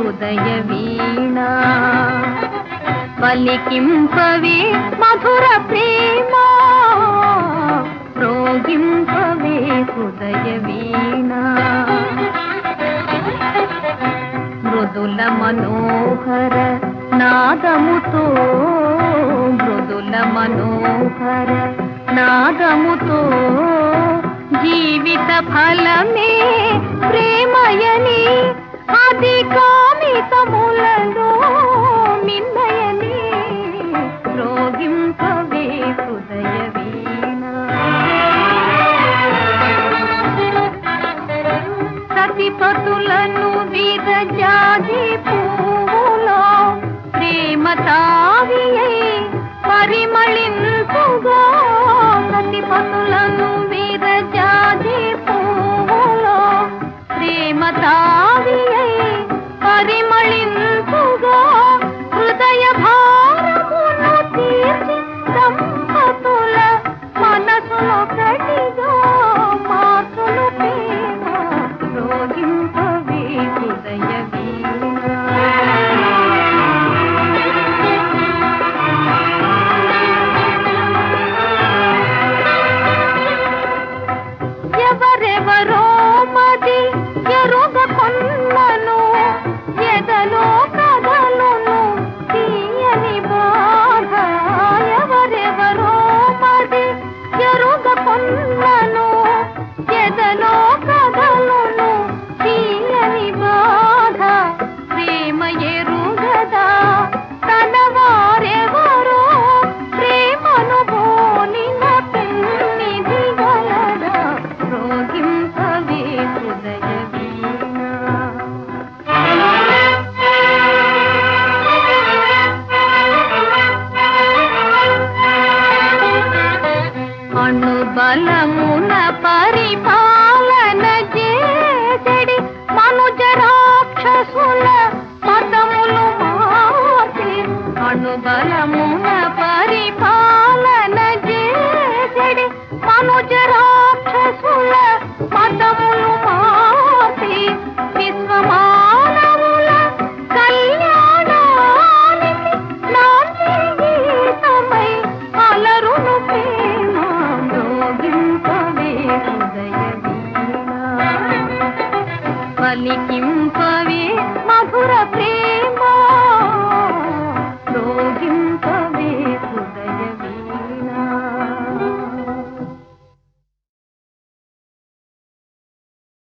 హృదయ వీణ పలికింపవే మధుర ప్రేమ రోగింపవే హృదయ వీణ మృదుల మనోహర నాదముతో మృదుల మనోహర నాదముతో జీవిత ఫలమే ప్రేమయని అది కామితములలో మిన్నయని రోగింపవే హృదయ వీణ సతిపతులను విరజాజి పువ్వులో ప్రేమ తావియై పరిమళింపుగా సతిపతులను విరజాజి పువ్వులో ప్రేమ తావియై పరిమళింపుగా హృదయ భారమును తీర్చి దంపతుల మనసులో కటిగా మార్చులు ప్రేమ రోగింపవే హృదయ వీణ ఎవరెవరో మది ఎరుగ కొన్నను ఎదలో కదలును తీయని బాధ ఎవరెవరో మది ఎరుగ కొన్నను ఎదలో కదలును తీయని బాధ ప్రేమ ఎరుగదా తన వారెవరో ప్రేమను బోలిన పెన్నిధి గలదా రోగింపవే హృదయ వీణ అణుబలమున పరిపాలన చేసడి మనుజ రాక్షసుల మతములు మార్చి అణుబలమున పరిపాలన చేసడి మనుజ రాక్షసుల మతములు మార్చి విశ్వమానవుల కళ్యాణానికి నాంది గీతమై అలరును ప్రేమ మ్రోగింపవే హృదయ వీణ పలికింపవే మధుర ప్రేమ